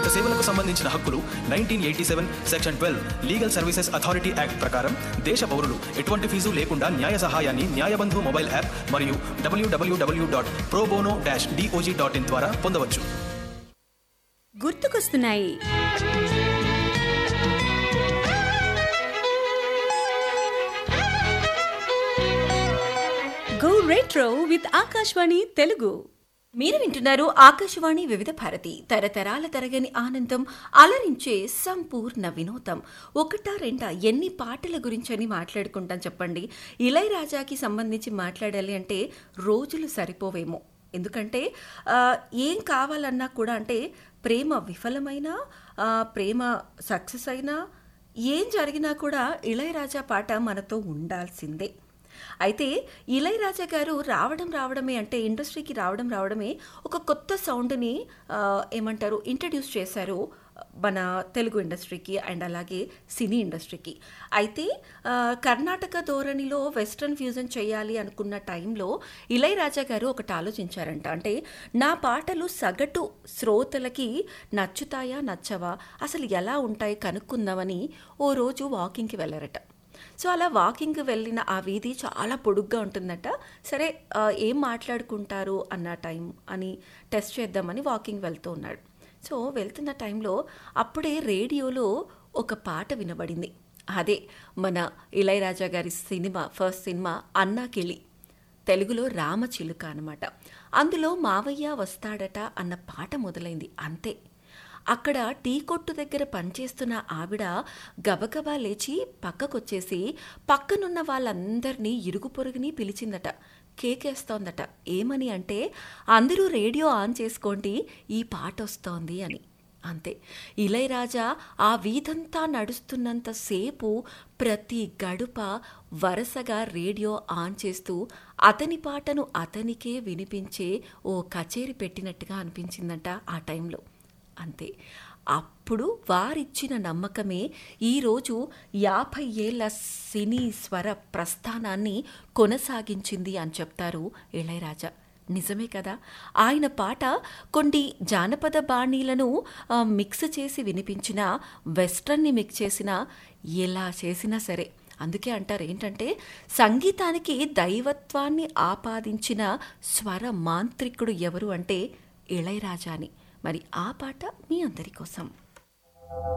సాంకేతిక సేవలకు సంబంధించిన హక్కులు nineteen eighty seven section twelve legal services authority act ప్రకారం దేశ పౌరులు ఎటువంటి ఫీజు లేకుండా న్యాయ సహాయాన్ని న్యాయబంధు మొబైల్ యాప్ మరియు WWW dot probono dash DOJ dot in ద్వారా పొందవచ్చు గుర్తుకొస్తున్నాయి go retro with Akashvani Telugu మీరు వింటున్నారు ఆకాశవాణి వివిధ భారతి తరతరాల తరగని ఆనందం అలరించే సంపూర్ణ వినోదం ఒకటా రెండా ఎన్ని పాటల గురించని మాట్లాడుకుంటాం చెప్పండి ఇళయరాజాకి సంబంధించి మాట్లాడాలి అంటే రోజులు సరిపోవేమో ఎందుకంటే ఆ, ఏం కావాలన్నా కూడా అంటే ప్రేమ విఫలమైనా ఆ, ప్రేమ సక్సెస్ అయినా ఏం జరిగినా కూడా ఇళయరాజా పాట మనతో ఉండాల్సిందే అయితే ఇళయరాజా గారు రావడం రావడమే అంటే ఇండస్ట్రీకి రావడం రావడమే ఒక కొత్త సౌండ్ని ఆ, ఏమంటారు ఇంట్రడ్యూస్ చేశారు మన తెలుగు ఇండస్ట్రీకి అండ్ అలాగే సినీ ఇండస్ట్రీకి అయితే ఆ, కర్ణాటక ధోరణిలో వెస్ట్రన్ ఫ్యూజన్ చేయాలి అనుకున్న టైంలో ఇళయరాజా గారు ఒకటి ఆలోచించారంట అంటే నా పాటలు సగటు శ్రోతలకి నచ్చుతాయా నచ్చవా అసలు ఎలా ఉంటాయి కనుక్కుందామని ఓ రోజు వాకింగ్కి వెళ్ళారట సో అలా వాకింగ్ వెళ్ళిన ఆ వీధి చాలా పొడుగ్గా ఉంటుందట సరే ఆ, ఏం మాట్లాడుకుంటారు అన్న టైం అని టెస్ట్ చేద్దామని వాకింగ్ వెళ్తూ ఉన్నాడు సో వెళ్తున్న టైంలో అప్పుడే రేడియోలో ఒక పాట వినబడింది అదే మన ఇళయరాజా గారి సినిమా ఫస్ట్ సినిమా అన్నాకిళి తెలుగులో రామచిలుక అనమాట అందులో మావయ్య వస్తాడట అన్న పాట మొదలైంది అంతే అక్కడ టీ కొట్టు దగ్గర పనిచేస్తున్న ఆవిడ గబగబా లేచి పక్కకొచ్చేసి పక్కనున్న వాళ్ళందరినీ ఇరుగు పొరుగుని పిలిచిందట కేకేస్తోందట ఏమని అంటే అందరూ రేడియో ఆన్ చేసుకోండి ఈ పాట వస్తోంది అని అంతే ఇళయరాజా ఆ వీధంతా నడుస్తున్నంతసేపు ప్రతి గడుప వరుసగా రేడియో ఆన్ చేస్తూ అతని పాటను అతనికే వినిపించే ఓ కచేరి పెట్టినట్టుగా అనిపించిందంట ఆ టైంలో అంతే అప్పుడు వారిచ్చిన నమ్మకమే ఈరోజు యాభై ఏళ్ల సినీ స్వర ప్రస్థానాన్ని కొనసాగించింది అని చెప్తారు ఇళయరాజా నిజమే కదా ఆయన పాట కొన్ని జానపద బాణీలను ఆ, మిక్స్ చేసి వినిపించిన వెస్ట్రన్ని మిక్స్ చేసిన ఎలా చేసినా సరే అందుకే అంటారు ఏంటంటే సంగీతానికి దైవత్వాన్ని ఆపాదించిన స్వర మాంత్రికుడు ఎవరు అంటే ఇళయరాజా అని మరి ఆ పాట మీ అందరి కోసం